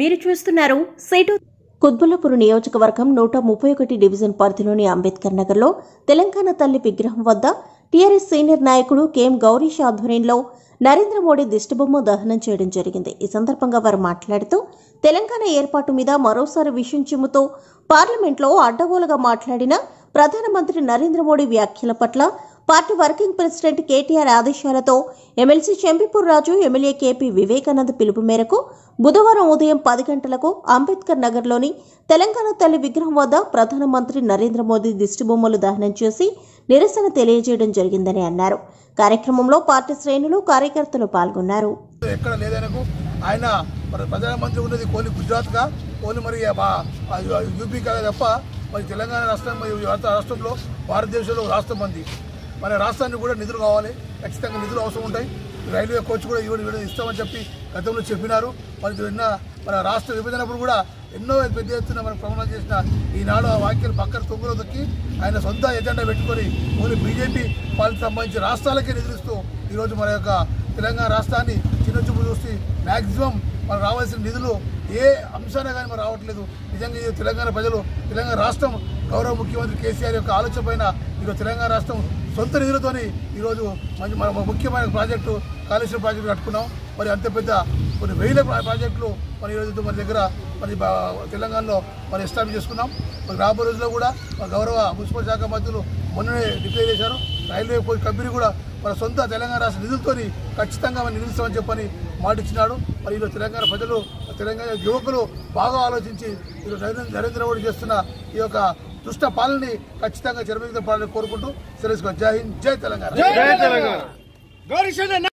మీరు చూస్తున్నారు సేటు కుత్బుల్లాపూర్ నియోజకవర్గం నూట ముప్పై ఒకటి డివిజన్ పరిధిలోని అంబేద్కర్ నగర్లో తెలంగాణ తల్లి విగ్రహం వద్ద టీఆర్ఎస్ సీనియర్ నాయకుడు కెఎం గౌరీష్ ఆధ్వర్యంలో నరేంద్ర మోడీ దిష్టిబొమ్మ దహనం చేయడం జరిగింది ఈ సందర్భంగా వారు మాట్లాడుతూ తెలంగాణ ఏర్పాటు మీద మరోసారి విషయం చిమ్ముతూ పార్లమెంట్లో అడ్డగోలుగా మాట్లాడిన ప్రధానమంత్రి నరేంద్ర మోడీ వ్యాఖ్యల పట్ల పార్టీ వర్కింగ్ ప్రెసిడెంట్ కేటీఆర్ ఆదేశాలతో MLC Chempipur Raju MLA KP Vivekanand పిలుపు మేరకు బుధవారం ఉదయం పది గంటలకు అంబేద్కర్ నగర్లోని తెలంగాణ తల్లి విగ్రహం వద్ద ప్రధానమంత్రి నరేంద్ర మోదీ దిష్టిబొమ్మలు దహనం చేసి నిరసన తెలియజేయడం జరిగిందని అన్నారు కార్యక్రమంలో పార్టీ శ్రేణులు కార్యకర్తలు పాల్గొన్నారు ఎక్కడ లేదనకు ఆయన మరి ప్రధానమంత్రి ఉన్నది కోలి గుజరాత్గా కోలి మరి మా యూపీ కాగా తప్ప మరి తెలంగాణ రాష్ట్రం మరియు భారత రాష్ట్రంలో భారతదేశంలో రాష్ట్రం మంది మన రాష్ట్రానికి కూడా నిధులు కావాలి ఖచ్చితంగా నిధులు అవసరం ఉంటాయి రైల్వే కోచ్ కూడా ఇవ్వడం ఇవ్వడం ఇస్తామని చెప్పి గతంలో చెప్పినారు మరి నిన్న మన రాష్ట్ర విభజనప్పుడు కూడా ఎన్నో పెద్ద ఎత్తున మనం ప్రమాణం చేసిన ఈనాడు ఆ వ్యాఖ్యలు పక్కన తొంగులో దొక్కి ఆయన సొంత ఎజెండా పెట్టుకొని ఓన్లీ బీజేపీ పాలిత సంబంధించి రాష్ట్రాలకే నిధులిస్తూ ఈరోజు మన యొక్క తెలంగాణ రాష్ట్రాన్ని చిన్న చూపు చూసి మ్యాక్సిమం మనకు రావాల్సిన నిధులు ఏ అంశాన కానీ మరి రావట్లేదు నిజంగా ఇది తెలంగాణ ప్రజలు తెలంగాణ రాష్ట్రం గౌరవ ముఖ్యమంత్రి కేసీఆర్ యొక్క ఆలోచన పైన ఈరోజు తెలంగాణ రాష్ట్రం సొంత నిధులతోని ఈరోజు మంచి మన ముఖ్యమైన ప్రాజెక్టు కాళేశ్వరం ప్రాజెక్టు కట్టుకున్నాం మరి అంత పెద్ద కొన్ని వేల ప్రా- ప్రాజెక్టులు మరి ఈరోజు మన దగ్గర మరి బా- తెలంగాణలో మరి ఎస్టాబ్లిష్ చేసుకున్నాం మరి రాబోయే రోజుల్లో కూడా మన గౌరవ మున్సిపల్ శాఖ మంత్రులు మొన్ననే డిక్లేర్ చేశారు రైల్వే కోచ్ కంపెనీ కూడా మన సొంత తెలంగాణ రాష్ట్ర నిధులతోని ఖచ్చితంగా మనం నిలుస్తామని చెప్పని మాట ఇచ్చినాడు మరి ఈరోజు తెలంగాణ ప్రజలు తెలంగాణ యువకులు బాగా ఆలోచించి ఈరోజు నరేంద్ర నరేంద్ర మోడీ చేస్తున్న ఈ యొక్క దుష్ట పాలనని ఖచ్చితంగా చెరమిగిన పాలన కోరుకుంటూ సెలవు జై హింద్ జై తెలంగాణ గౌరీశన్న